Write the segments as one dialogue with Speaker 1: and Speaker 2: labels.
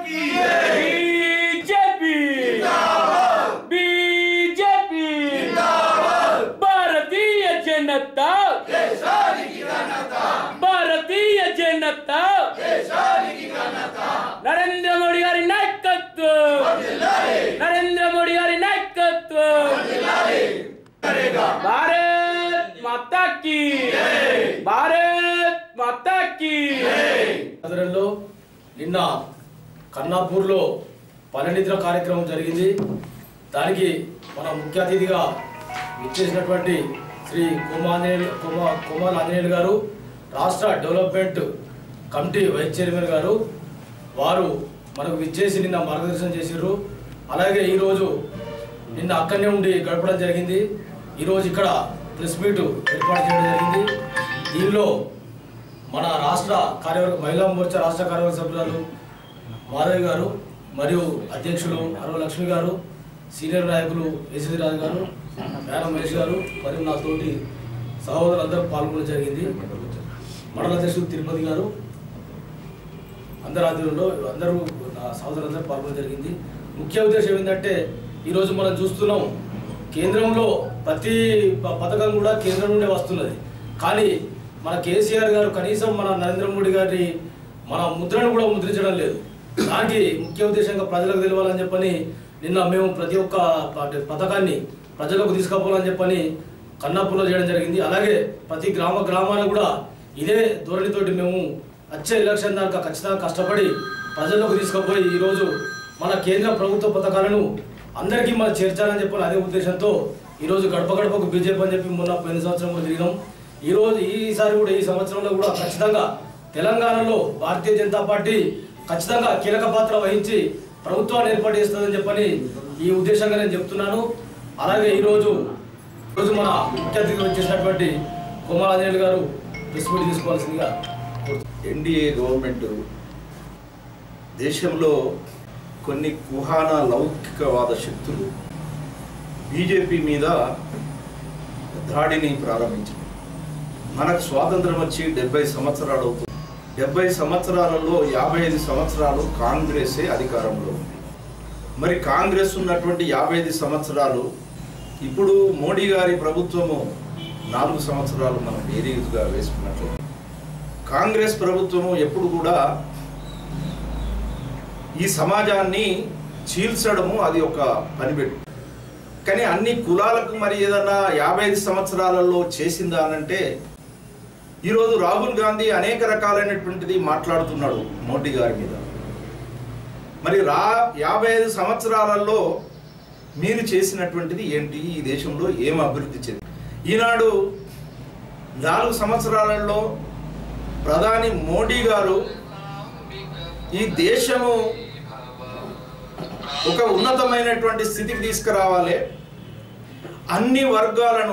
Speaker 1: BJP BJP Bharatiya Janata Bharatiya Janata Narendra Modi గారి నాయకత్వం నరేంద్ర మోడీ గారి నాయకత్వం భారత్ మాతా కీ భారత్ మాతా కీ
Speaker 2: ఆధ్వర్యంలో నిన్న కన్నాపూర్లో పల్లెనిద్ర కార్యక్రమం జరిగింది దానికి మన ముఖ్య అతిథిగా ఇచ్చేసినటువంటి శ్రీ కుమాంజనేయులు కుమా కుమార్ ఆంజనేయులు గారు రాష్ట్ర డెవలప్మెంట్ కమిటీ వైస్ చైర్మన్ గారు వారు మనకు విచ్చేసి నిన్న మార్గదర్శనం చేసిర్రు అలాగే ఈరోజు నిన్న అక్కడనే ఉండి గడపడం జరిగింది ఈరోజు ఇక్కడ ప్రెస్ మీట్ ఏర్పాటు చేయడం జరిగింది దీనిలో మన రాష్ట్ర కార్యవర్గ మహిళా మోర్చా రాష్ట్ర కార్యవర్గ సభ్యురాలు మాధవి గారు మరియు అధ్యక్షులు అరవ లక్ష్మి గారు సీనియర్ నాయకులు యశోది రాజు గారు మేడం మహేష్ గారు మరియు నా తోటి సహోదరులందరూ పాల్గొనడం జరిగింది మండల అధ్యక్షులు తిరుపతి గారు అందరి ఆధ్వర్యంలో అందరూ నా సహోదరులందరూ పాల్గొనడం జరిగింది ముఖ్య ఉద్దేశం ఏంటంటే ఈరోజు మనం చూస్తున్నాం కేంద్రంలో ప్రతి ప- పథకం కూడా కేంద్రం నుండే వస్తున్నది కానీ మన కేసీఆర్ గారు కనీసం మన నరేంద్ర మోడీ గారి మన ముద్రను కూడా ముద్రించడం లేదు దానికి ముఖ్య ఉద్దేశంగా ప్రజలకు తెలియాలని చెప్పని నిన్న మేము ప్రతి ఒక్క ప- పథకాన్ని ప్రజలకు తీసుకుపోవాలని చెప్పని కన్నాపూర్లో చేయడం జరిగింది అలాగే ప్రతి గ్రామ గ్రామాన కూడా ఇదే ధోరణితోటి మేము వచ్చే ఎలక్షన్ దాకా ఖచ్చితంగా కష్టపడి ప్రజల్లోకి తీసుకుపోయి ఈరోజు మన కేంద్ర ప్రభుత్వ పథకాలను అందరికీ మనం చేర్చాలని చెప్పిన అదే ఉద్దేశంతో ఈరోజు గడప గడపకు బీజేపీ అని చెప్పి మొన్న పోయిన సంవత్సరం కూడా తిరిగినాం ఈరోజు ఈసారి కూడా ఈ సంవత్సరంలో కూడా ఖచ్చితంగా తెలంగాణలో భారతీయ జనతా పార్టీ ఖచ్చితంగా కీలక పాత్ర వహించి ప్రభుత్వాన్ని ఏర్పాటు చేస్తుందని చెప్పని ఈ ఉద్దేశంగా నేను చెప్తున్నాను అలాగే ఈరోజు ఈరోజు మన ముఖ్య అతిథిగా వచ్చేసినటువంటి కుమారాంజనేయులు గారు ప్రెస్ మీట్ తీసుకోవాల్సిందిగా కోరుతున్నాను.
Speaker 3: ఎన్డీఏ గవర్నమెంట్ దేశంలో కొన్ని కుహాన లౌకికవాద శక్తులు బీజేపీ మీద దాడిని ప్రారంభించింది మనకు స్వాతంత్రం వచ్చి డెబ్బై సంవత్సరాలు అవుతుంది డెబ్బై సంవత్సరాలలో యాభై ఐదు సంవత్సరాలు కాంగ్రెసే అధికారంలో ఉంది మరి కాంగ్రెస్ ఉన్నటువంటి యాభై ఐదు సంవత్సరాలు ఇప్పుడు మోడీ గారి ప్రభుత్వము నాలుగు సంవత్సరాలు మనం బేరీజుగా వేసుకున్నట్లయితే కాంగ్రెస్ ప్రభుత్వము ఎప్పుడు కూడా ఈ సమాజాన్ని చీల్చడము అది ఒక పనిపెట్టు కానీ అన్ని కులాలకు మరి ఏదన్నా యాభై ఐదు సంవత్సరాలలో చేసిందా అనంటే ఈరోజు రాహుల్ గాంధీ అనేక రకాలైనటువంటిది మాట్లాడుతున్నాడు మోడీ గారి మీద మరి రా యాభై ఐదు సంవత్సరాలలో మీరు చేసినటువంటిది ఏంటి ఈ దేశంలో ఏం అభివృద్ధి చెంది ఈనాడు నాలుగు సంవత్సరాలలో ప్రధాని మోడీ గారు ఈ దేశము ఒక ఉన్నతమైనటువంటి స్థితికి తీసుకురావాలి అన్ని వర్గాలను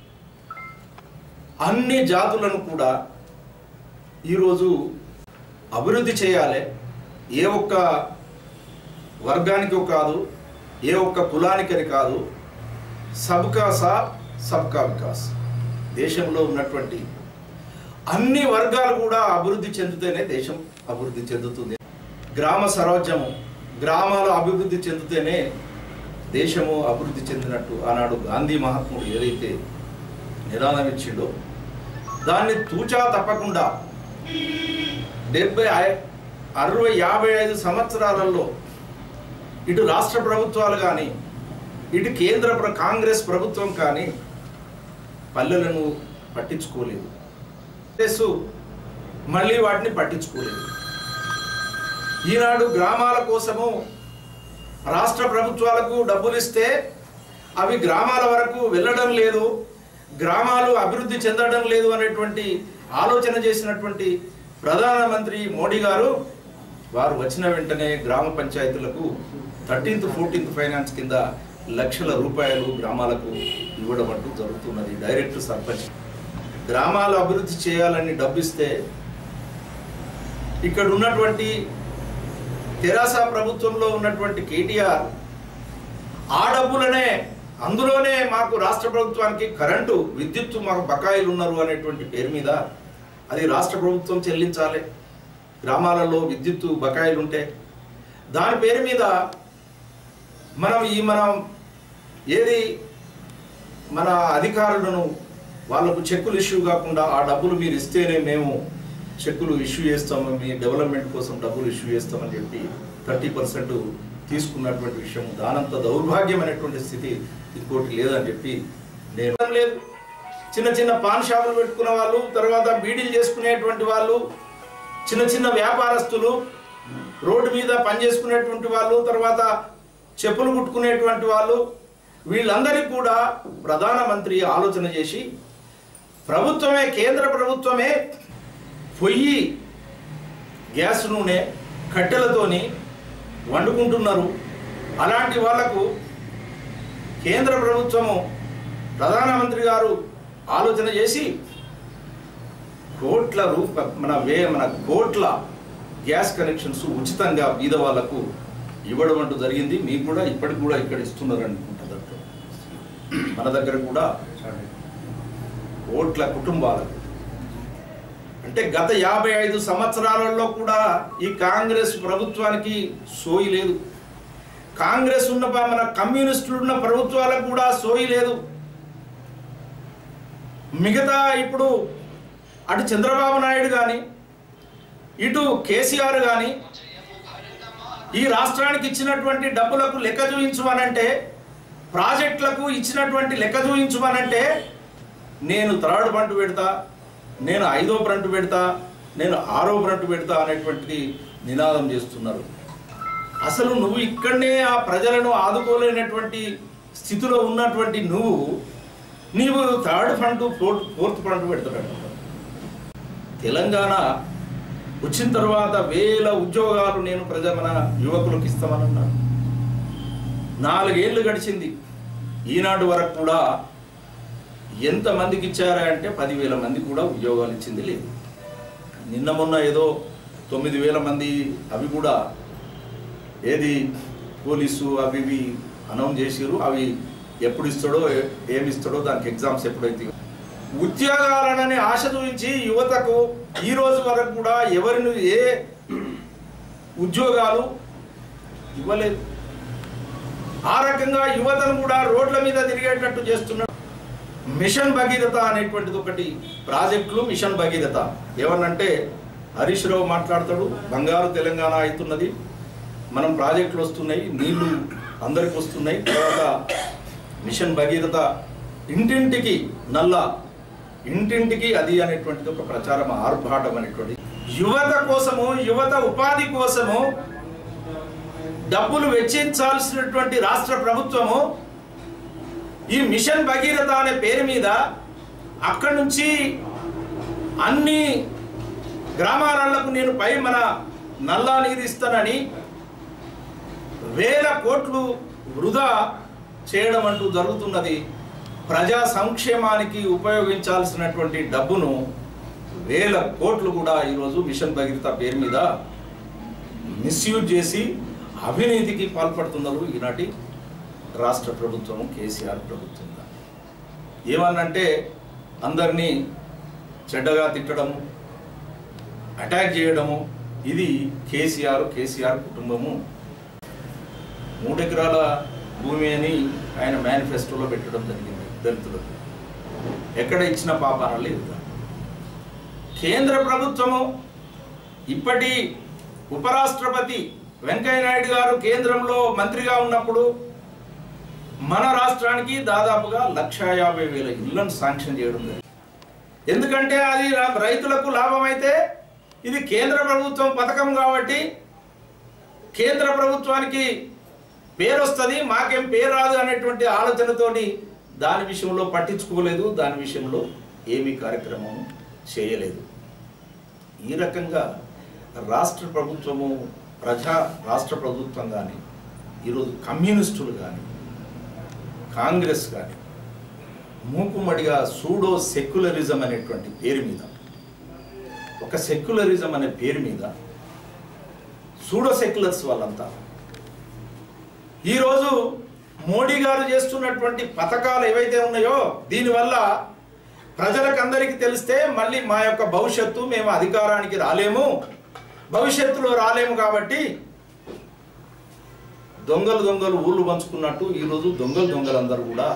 Speaker 3: అన్ని జాతులను కూడా ఈరోజు అభివృద్ధి చేయాలి ఏ ఒక్క వర్గానికి కాదు ఏ ఒక్క కులానికని కాదు సబ్కా సాత్ సబ్కా వికాస్ దేశంలో ఉన్నటువంటి అన్ని వర్గాలు కూడా అభివృద్ధి చెందితేనే దేశం అభివృద్ధి చెందుతుంది గ్రామ స్వరాజ్యము గ్రామాలు అభివృద్ధి చెందితేనే దేశము అభివృద్ధి చెందినట్టు ఆనాడు గాంధీ మహాత్ముడు ఏదైతే నిదానం ఇచ్చిండో దాన్ని తూచా తప్పకుండా డెబ్బై ఐ- అరవై యాభై ఐదు సంవత్సరాలలో ఇటు రాష్ట్ర ప్రభుత్వాలు కానీ ఇటు కేంద్ర ప్ర- కాంగ్రెస్ ప్రభుత్వం కానీ పల్లెలను పట్టించుకోలేదు కాంగ్రెస్ మళ్ళీ వాటిని పట్టించుకోలేదు ఈనాడు గ్రామాల కోసము రాష్ట్ర ప్రభుత్వాలకు డబ్బులు ఇస్తే అవి గ్రామాల వరకు వెళ్ళడం లేదు గ్రామాలు అభివృద్ధి చెందడం లేదు అనేటువంటి ఆలోచన చేసినటువంటి ప్రధానమంత్రి మోడీ గారు వారు వచ్చిన వెంటనే గ్రామ పంచాయతీలకు థర్టీన్త్ ఫోర్టీన్త్ ఫైనాన్స్ కింద లక్షల రూపాయలు గ్రామాలకు ఇవ్వడం అంటూ జరుగుతున్నది డైరెక్ట్ సర్పంచ్ గ్రామాలు అభివృద్ధి చేయాలని డబ్బిస్తే ఇక్కడ ఉన్నటువంటి తెరాస ప్రభుత్వంలో ఉన్నటువంటి కేటీఆర్ ఆ డబ్బులనే అందులోనే మాకు రాష్ట్ర ప్రభుత్వానికి కరెంటు విద్యుత్తు మాకు బకాయిలు ఉన్నారు అనేటువంటి పేరు మీద అది రాష్ట్ర ప్రభుత్వం చెల్లించాలి గ్రామాలలో విద్యుత్తు బకాయిలు ఉంటే దాని పేరు మీద మనం ఈ మనం ఏది మన అధికారులను వాళ్ళకు చెక్కులు ఇష్యూ కాకుండా ఆ డబ్బులు మీరు ఇస్తేనే మేము చెక్కులు ఇష్యూ చేస్తాము మీ డెవలప్మెంట్ కోసం డబ్బులు ఇష్యూ చేస్తామని చెప్పి థర్టీ పర్సెంట్ తీసుకున్నటువంటి విషయం దానంత దౌర్భాగ్యమైనటువంటి స్థితి ఇంకోటి లేదని చెప్పి నేను లేదు చిన్న చిన్న పాన్ షాపులు పెట్టుకున్న వాళ్ళు తర్వాత బీడీలు చేసుకునేటువంటి వాళ్ళు చిన్న చిన్న వ్యాపారస్తులు రోడ్డు మీద పనిచేసుకునేటువంటి వాళ్ళు తర్వాత చెప్పులు కుట్టుకునేటువంటి వాళ్ళు వీళ్ళందరికీ కూడా ప్రధానమంత్రి ఆలోచన చేసి ప్రభుత్వమే కేంద్ర ప్రభుత్వమే పొయ్యి గ్యాస్ నూనె కట్టెలతోని వండుకుంటున్నారు అలాంటి వాళ్లకు కేంద్ర ప్రభుత్వము ప్రధానమంత్రి గారు ఆలోచన చేసి కోట్ల రూప మన వే మన కోట్ల గ్యాస్ కనెక్షన్స్ ఉచితంగా బీద వాళ్ళకు ఇవ్వడం అంటూ జరిగింది మీకు కూడా ఇప్పటికి కూడా ఇక్కడ ఇస్తున్నారు అనుకుంటా దాంట్లో. మన దగ్గర కూడా కోట్ల కుటుంబాలకు అంటే గత యాభై ఐదు సంవత్సరాలలో కూడా ఈ కాంగ్రెస్ ప్రభుత్వానికి సోయి లేదు కాంగ్రెస్ ఉన్న ప- మన కమ్యూనిస్టులు ఉన్న ప్రభుత్వాలకు కూడా సోయి లేదు మిగతా ఇప్పుడు అటు చంద్రబాబు నాయుడు కానీ ఇటు కేసీఆర్ కానీ ఈ రాష్ట్రానికి ఇచ్చినటువంటి డబ్బులకు లెక్క చూయించమనంటే ప్రాజెక్టులకు ఇచ్చినటువంటి లెక్క చూయించమనంటే నేను థర్డ్ ఫ్రంట్ పెడతా నేను ఐదో ఫ్రంట్ పెడతా నేను ఆరో ఫ్రంట్ పెడతా అనేటువంటిది నినాదం చేస్తున్నారు అసలు నువ్వు ఇక్కడనే ఆ ప్రజలను ఆదుకోలేనటువంటి స్థితిలో ఉన్నటువంటి నువ్వు నీవు third front fourth fourth front పెడతాడు తెలంగాణ వచ్చిన తర్వాత వేల ఉద్యోగాలు నేను ప్రజ మన యువకులకు ఇస్తామన్నాను నాలుగేళ్లు గడిచింది ఈనాడు వరకు కూడా ఎంతమందికి ఇచ్చారా అంటే పదివేల మంది కూడా ఉద్యోగాలు ఇచ్చింది లేదు నిన్న మొన్న ఏదో తొమ్మిది వేల మంది అవి కూడా ఏది పోలీసు అవి ఇవి అనౌన్స్ చేసిరు అవి ఎప్పుడు ఇస్తాడో ఏ- ఏమి ఇస్తాడో దానికి ఎగ్జామ్స్ ఎప్పుడైతే ఉద్యోగాలనని ఆశ చూపించి యువతకు ఈ రోజు వరకు కూడా ఎవరిని ఏ ఉద్యోగాలు ఇవ్వలేదు ఆ రకంగా యువతను కూడా రోడ్ల మీద తిరిగేటట్టు చేస్తున్నాడు మిషన్ భగీరథ అనేటువంటిది ఒకటి ప్రాజెక్టులు మిషన్ భగీరథ ఏమనంటే హరీష్ రావు మాట్లాడతాడు బంగారు తెలంగాణ అవుతున్నది మనం ప్రాజెక్టులు వస్తున్నాయి నీళ్లు అందరికి వస్తున్నాయి తర్వాత మిషన్ భగీరథ ఇంటింటికి నల్ల ఇంటింటికి అది అనేటువంటిది ఒక ప్రచారం ఆర్భాటం అనేటువంటి యువత కోసము యువత ఉపాధి కోసము డబ్బులు వెచ్చించాల్సినటువంటి రాష్ట్ర ప్రభుత్వము ఈ మిషన్ భగీరథ అనే పేరు మీద అక్కడి నుంచి అన్ని గ్రామాలకు నేను పై మన నల్లా నీరు ఇస్తానని వేల కోట్లు వృధా చేయడం అంటూ జరుగుతున్నది ప్రజా సంక్షేమానికి ఉపయోగించాల్సినటువంటి డబ్బును వేల కోట్లు కూడా ఈరోజు మిషన్ భగీరథ పేరు మీద మిస్యూజ్ చేసి అవినీతికి పాల్పడుతున్నారు ఈనాటి రాష్ట్ర ప్రభుత్వం కేసీఆర్ ప్రభుత్వం ఏమన్నంటే అందరినీ చెడ్డగా తిట్టడము అటాక్ చేయడము ఇది కేసీఆర్ కేసీఆర్ కుటుంబము మూడెకరాల భూమి అని ఆయన మేనిఫెస్టోలో పెట్టడం జరిగింది దళితులకు ఎక్కడ ఇచ్చిన పాపాన లేదు కేంద్ర ప్రభుత్వము ఇప్పటి ఉపరాష్ట్రపతి వెంకయ్య నాయుడు గారు కేంద్రంలో మంత్రిగా ఉన్నప్పుడు మన రాష్ట్రానికి దాదాపుగా లక్ష యాభై వేల ఇళ్లను శాంక్షన్ చేయడం జరిగింది ఎందుకంటే అది రా- రైతులకు లాభం అయితే ఇది కేంద్ర ప్రభుత్వం పథకం కాబట్టి కేంద్ర ప్రభుత్వానికి పేరు వస్తుంది మాకేం పేరు రాదు అనేటువంటి ఆలోచనతోని దాని విషయంలో పట్టించుకోలేదు దాని విషయంలో ఏమీ కార్యక్రమం చేయలేదు ఈ రకంగా రాష్ట్ర ప్రభుత్వము ప్రజా రాష్ట్ర ప్రభుత్వం కానీ ఈరోజు కమ్యూనిస్టులు కానీ కాంగ్రెస్ కానీ మూకుమ్మడిగా సూడో సెక్యులరిజం అనేటువంటి పేరు మీద ఒక సెక్యులరిజం అనే పేరు మీద సూడో సెక్యులర్స్ వాళ్ళంతా ఈరోజు మోడీ గారు చేస్తున్నటువంటి పథకాలు ఏవైతే ఉన్నాయో దీనివల్ల ప్రజలకు అందరికీ తెలిస్తే మళ్ళీ మా యొక్క భవిష్యత్తు మేము అధికారానికి రాలేము భవిష్యత్తులో రాలేము కాబట్టి దొంగలు దొంగలు ఊళ్ళు పంచుకున్నట్టు ఈరోజు దొంగలు దొంగలందరూ కూడా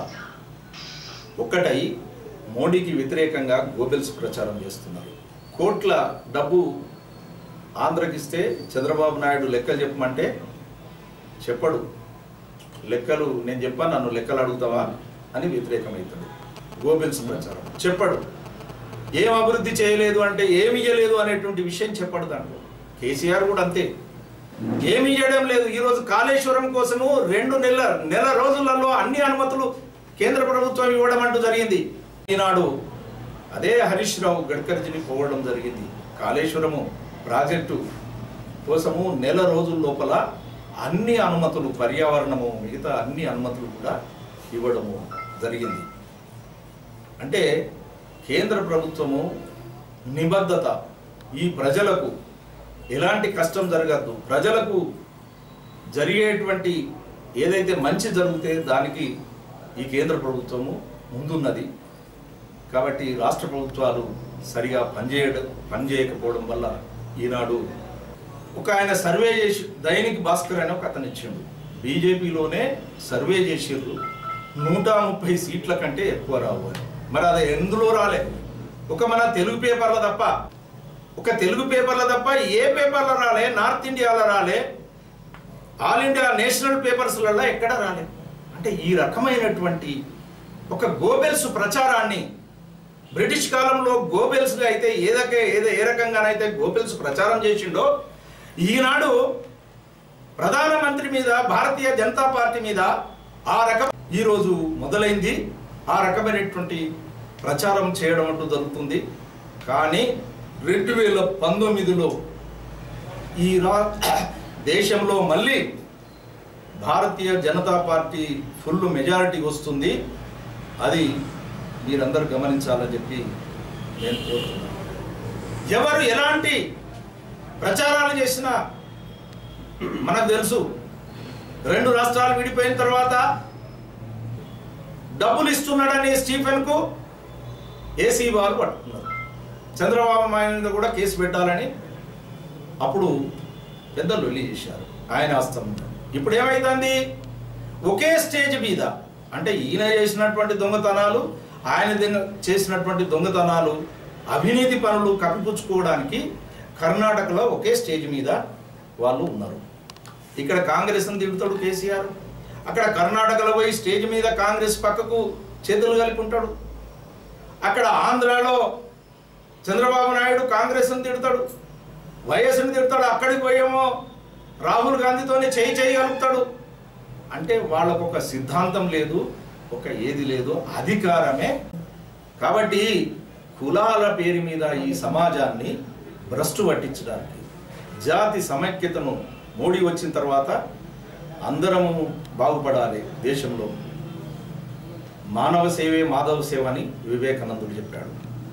Speaker 3: ఒక్కటై మోడీకి వ్యతిరేకంగా గోబెల్స్ ప్రచారం చేస్తున్నారు కోట్ల డబ్బు ఆంధ్రకిస్తే చంద్రబాబు నాయుడు లెక్కలు చెప్పమంటే చెప్పడు లెక్కలు నేను చెప్పాను నన్ను లెక్కలు అడుగుతావా అని వ్యతిరేకమవుతాడు గోబెల్స్ ప్రచారం చెప్పడు ఏం అభివృద్ధి చేయలేదు అంటే ఏమి ఇయ్యలేదు అనేటువంటి విషయం చెప్పడు దాంట్లో కేసీఆర్ కూడా అంతే ఏమి ఇవ్వడం లేదు ఈరోజు కాళేశ్వరం కోసము రెండు నెలల నెల రోజులలో అన్ని అనుమతులు కేంద్ర ప్రభుత్వం ఇవ్వడం అంటూ జరిగింది ఈనాడు అదే హరీష్ రావు గడ్కరీజీని పోవడం జరిగింది కాళేశ్వరము ప్రాజెక్టు కోసము నెల రోజుల లోపల అన్ని అనుమతులు పర్యావరణము మిగతా అన్ని అనుమతులు కూడా ఇవ్వడము జరిగింది అంటే కేంద్ర ప్రభుత్వము నిబద్ధత ఈ ప్రజలకు ఎలాంటి కష్టం జరగద్దు ప్రజలకు జరిగేటువంటి ఏదైతే మంచి జరిగితే దానికి ఈ కేంద్ర ప్రభుత్వము ముందున్నది కాబట్టి రాష్ట్ర ప్రభుత్వాలు సరిగా పనిచేయడం పనిచేయకపోవడం వల్ల ఈనాడు ఒక ఆయన సర్వే చేసి దైనిక్ భాస్కర్ అని ఒక అతను ఇచ్చిండు బీజేపీలోనే సర్వే చేసిర్రు నూట ముప్పై సీట్ల కంటే ఎక్కువ రావు అని మరి అది ఎందులో రాలే ఒక మన తెలుగు పేపర్ల తప్ప ఒక తెలుగు పేపర్ల తప్ప ఏ పేపర్లో రాలే నార్త్ ఇండియాలో రాలే ఆల్ ఇండియా నేషనల్ పేపర్స్లలో ఎక్కడ రాలే అంటే ఈ రకమైనటువంటి ఒక గోబెల్స్ ప్రచారాన్ని బ్రిటిష్ కాలంలో గోబెల్స్గా అయితే ఏదకే ఏదో ఏ రకంగానైతే గోబెల్స్ ప్రచారం చేసిండో ఈనాడు ప్రధానమంత్రి మీద భారతీయ జనతా పార్టీ మీద ఆ రకం ఈరోజు మొదలైంది ఆ రకమైనటువంటి ప్రచారం చేయడం అంటూ జరుగుతుంది కానీ రెండు వేల పంతొమ్మిదిలో ఈ రా దేశంలో మళ్ళీ Bharatiya Janata party full majority వస్తుంది అది మీరందరూ గమనించాలని చెప్పి నేను కోరుతున్నాను ఎవరు ఎలాంటి ప్రచారాలు చేసినా మనకు తెలుసు రెండు రాష్ట్రాలు విడిపోయిన తర్వాత డబ్బులు ఇస్తున్నాడని స్టీఫెన్ కు ఏసీ వాళ్ళు పట్టుకున్నారు చంద్రబాబు నాయుడు మీద కూడా కేసు పెట్టాలని అప్పుడు పెద్ద లొల్లి చేశారు ఆయన హస్తం ఇప్పుడు ఏమైంది ఒకే స్టేజ్ మీద అంటే ఈయన చేసినటువంటి దొంగతనాలు ఆయన దిన- చేసినటువంటి దొంగతనాలు అవినీతి పనులు కప్పిపుచ్చుకోవడానికి కర్ణాటకలో ఒకే స్టేజ్ మీద వాళ్ళు ఉన్నారు ఇక్కడ కాంగ్రెస్ని తిడుతాడు కేసీఆర్ అక్కడ కర్ణాటకలో పోయి స్టేజ్ మీద కాంగ్రెస్ పక్కకు చేతులు కలిపి ఉంటాడు అక్కడ ఆంధ్రాలో చంద్రబాబు నాయుడు కాంగ్రెస్ని తిడతాడు వైఎస్ని తిడతాడు అక్కడికి పోయేమో రాహుల్ గాంధీతోనే చేయి చేయి కలుపుతాడు అంటే వాళ్ళకు ఒక సిద్ధాంతం లేదు ఒక ఏది లేదు అధికారమే కాబట్టి కులాల పేరు మీద ఈ సమాజాన్ని భ్రష్టు పట్టించడానికి జాతి సమైక్యతను మోడీ వచ్చిన తర్వాత అందరము బాగుపడాలి దేశంలో మానవ సేవే మాధవ సేవ అని వివేకానందుడు చెప్పాడు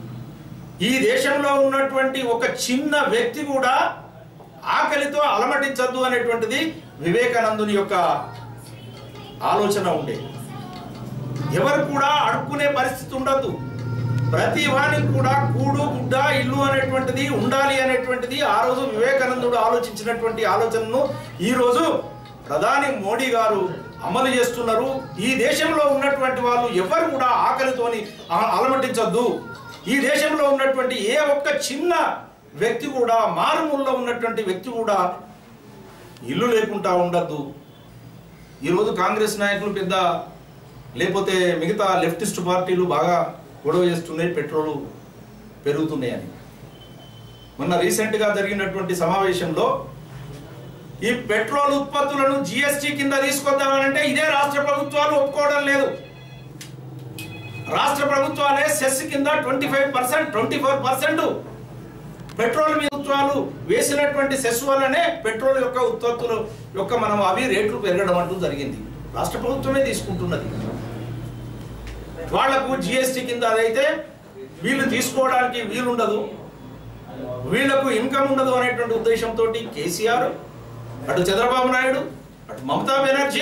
Speaker 3: ఈ దేశంలో ఉన్నటువంటి ఒక చిన్న వ్యక్తి కూడా ఆకలితో అలమటించద్దు అనేటువంటిది వివేకానందుని యొక్క ఆలోచన ఉండే ఎవరు కూడా అడుక్కునే పరిస్థితి ఉండదు ప్రతి వానికి కూడా కూడు గుడ్డ ఇల్లు అనేటువంటిది ఉండాలి అనేటువంటిది ఆ రోజు వివేకానందుడు ఆలోచించినటువంటి ఆలోచనను ఈ రోజు ప్రధాని మోడీ గారు అమలు చేస్తున్నారు ఈ దేశంలో ఉన్నటువంటి వాళ్ళు ఎవరు కూడా ఆకలితోని ఆ- అలమటించొద్దు ఈ దేశంలో ఉన్నటువంటి ఏ ఒక్క చిన్న వ్యక్తి కూడా మారుమూలలో ఉన్నటువంటి వ్యక్తి కూడా ఇల్లు లేకుండా ఉండద్దు ఈరోజు కాంగ్రెస్ నాయకులు పెద్ద లేకపోతే మిగతా లెఫ్టిస్ట్ పార్టీలు బాగా గొడవ చేస్తున్నాయి పెట్రోలు పెరుగుతున్నాయని మొన్న రీసెంట్గా జరిగినటువంటి సమావేశంలో ఈ పెట్రోల్ ఉత్పత్తులను జిఎస్టీ కింద తీసుకొద్దామనంటే ఇదే రాష్ట్ర ప్రభుత్వాలు ఒప్పుకోవడం లేదు రాష్ట్ర ప్రభుత్వాలే సెస్ కింద twenty five percent twenty four percent petrol మీద ప్రభుత్వాలు వేసినటువంటి సెస్ వల్లనే పెట్రోల్ యొక్క ఉత్పత్తులు యొక్క మనం అవి రేట్లు పెరగడం అంటూ జరిగింది రాష్ట్ర ప్రభుత్వమే తీసుకుంటున్నది వాళ్లకు జిఎస్టీ కింద అదైతే వీళ్ళు తీసుకోవడానికి వీలుండదు వీళ్లకు ఇన్కమ్ ఉండదు అనేటువంటి ఉద్దేశంతో కేసీఆర్ అటు చంద్రబాబు నాయుడు అటు మమతా బెనర్జీ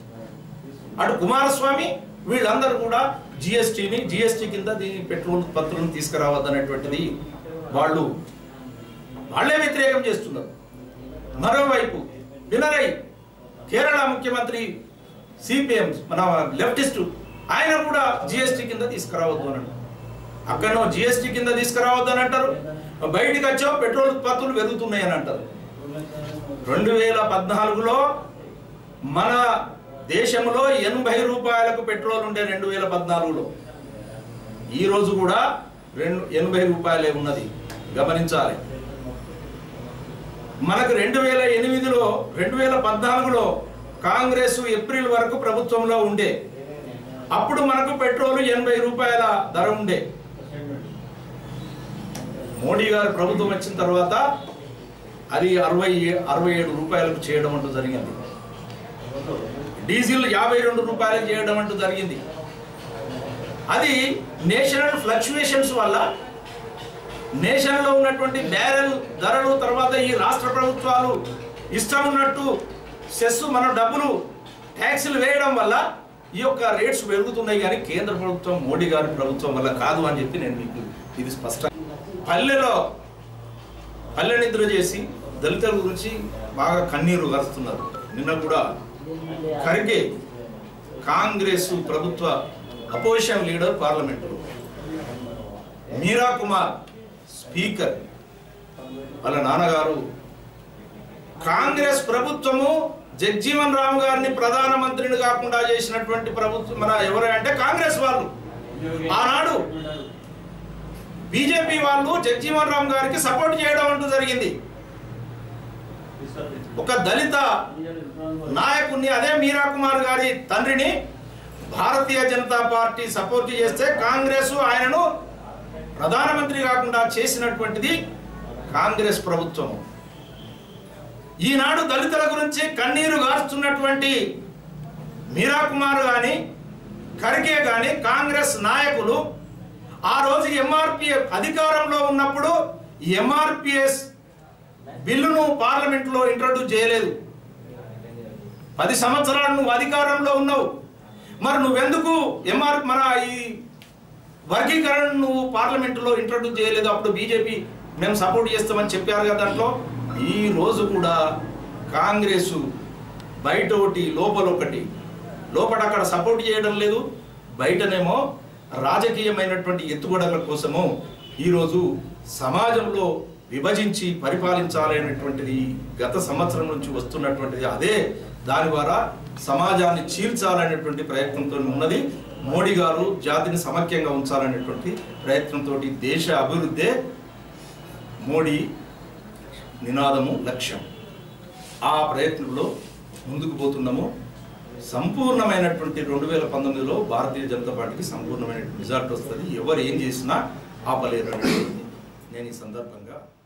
Speaker 3: అటు కుమారస్వామి వీళ్ళందరూ కూడా జిఎస్టీని జిఎస్టీ కింద దీని పెట్రోల్ ఉత్పత్తులను తీసుకురావద్దనేటువంటిది వాళ్ళు వాళ్ళే వ్యతిరేకం చేస్తున్నారు మరోవైపు వినరై కేరళ ముఖ్యమంత్రి సిపిఎం మన లెఫ్టిస్ట్ ఆయన కూడా జిఎస్టీ కింద తీసుకురావద్దు అని అంటారు అక్కడనో జిఎస్టీ కింద తీసుకురావద్దు అని అంటారు బయటికి వచ్చావు పెట్రోల్ ఉత్పత్తులు పెరుగుతున్నాయి అని అంటారు రెండు వేల పద్నాలుగులో మన దేశంలో ఎనభై రూపాయలకు పెట్రోల్ ఉండే రెండు వేల పద్నాలుగులో ఈ రోజు కూడా రెండు ఎనభై రూపాయలే ఉన్నది గమనించాలి మనకు రెండు వేల ఎనిమిదిలో రెండు వేల పద్నాలుగులో కాంగ్రెస్ ఏప్రిల్ వరకు ప్రభుత్వంలో ఉండే అప్పుడు మనకు పెట్రోల్ ఎనభై రూపాయల ధర ఉండే మోడీ గారు ప్రభుత్వం వచ్చిన తర్వాత అది అరవై అరవై ఏడు రూపాయలకు చేయడం అంటూ జరిగింది డీజిల్ యాభై రెండు రూపాయలకు చేయడం అంటూ జరిగింది అది నేషనల్ ఫ్లక్చువేషన్స్ వల్ల నేషన్లో ఉన్నటువంటి బ్యారెల్ ధరలు తర్వాత ఈ రాష్ట్ర ప్రభుత్వాలు ఇష్టం ఉన్నట్టు సెస్ మన డబ్బులు ట్యాక్సులు వేయడం వల్ల ఈ యొక్క రేట్స్ పెరుగుతున్నాయి కానీ కేంద్ర ప్రభుత్వం మోడీ గారి ప్రభుత్వం వల్ల కాదు అని చెప్పి నేను మీకు ఇది స్పష్టం పల్లెలో పల్లె నిద్ర చేసి దళితుల గురించి బాగా కన్నీరు కరుస్తున్నారు నిన్న కూడా ఖర్గే కాంగ్రెస్ ప్రభుత్వ అపోజిషన్ లీడర్ పార్లమెంటులో మీరా కుమార్ స్పీకర్ వాళ్ళ నాన్నగారు కాంగ్రెస్ ప్రభుత్వము జగ్జీవన్ రామ్ గారిని ప్రధానమంత్రిని కాకుండా చేసినటువంటి ప్రభుత్వం మన ఎవరంటే కాంగ్రెస్ వాళ్ళు ఆనాడు బీజేపీ వాళ్ళు జగ్జీవన్ రామ్ గారికి సపోర్ట్ చేయడం అంటూ జరిగింది ఒక దళిత నాయకుడిని అదే మీరా కుమార్ గారి తండ్రిని భారతీయ జనతా పార్టీ సపోర్ట్ చేస్తే కాంగ్రెస్ ఆయనను ప్రధానమంత్రి కాకుండా చేసినటువంటిది కాంగ్రెస్ ప్రభుత్వం ఈనాడు దళితుల గురించి కన్నీరు గారుస్తున్నటువంటి మీరా కుమార్ కానీ ఖర్గే కానీ కాంగ్రెస్ నాయకులు ఆ రోజు ఎంఆర్పిఎఫ్ అధికారంలో ఉన్నప్పుడు ఎంఆర్పిఎస్ బిల్లును పార్లమెంట్లో ఇంట్రడ్యూస్ చేయలేదు పది సంవత్సరాలు నువ్వు అధికారంలో ఉన్నావు మరి నువ్వెందుకు ఎంఆర్ మన ఈ వర్గీకరణ నువ్వు పార్లమెంటులో ఇంట్రడ్యూస్ చేయలేదు అప్పుడు బీజేపీ మేము సపోర్ట్ చేస్తామని చెప్పారు కదా దాంట్లో ఈ రోజు కూడా కాంగ్రెస్ బయట ఒకటి లోపల ఒకటి లోపల అక్కడ సపోర్ట్ చేయడం లేదు బయటనేమో రాజకీయమైనటువంటి ఎత్తుగడల కోసము ఈరోజు సమాజంలో విభజించి పరిపాలించాలనేటువంటిది గత సంవత్సరం నుంచి వస్తున్నటువంటిది అదే దాని ద్వారా సమాజాన్ని చీల్చాలనేటువంటి ప్రయత్నంతో ఉన్నది మోడీ గారు జాతిని సమైక్యంగా ఉంచాలనేటువంటి ప్రయత్నంతో దేశ అభివృద్ధే మోడీ నినాదము లక్ష్యం ఆ ప్రయత్నంలో ముందుకు పోతున్నాము సంపూర్ణమైనటువంటి రెండు వేల పంతొమ్మిదిలో భారతీయ జనతా పార్టీకి సంపూర్ణమైనటువంటి రిజల్ట్ వస్తుంది ఎవరు ఏం చేసినా ఆపలేరు అనేది నేను ఈ సందర్భంగా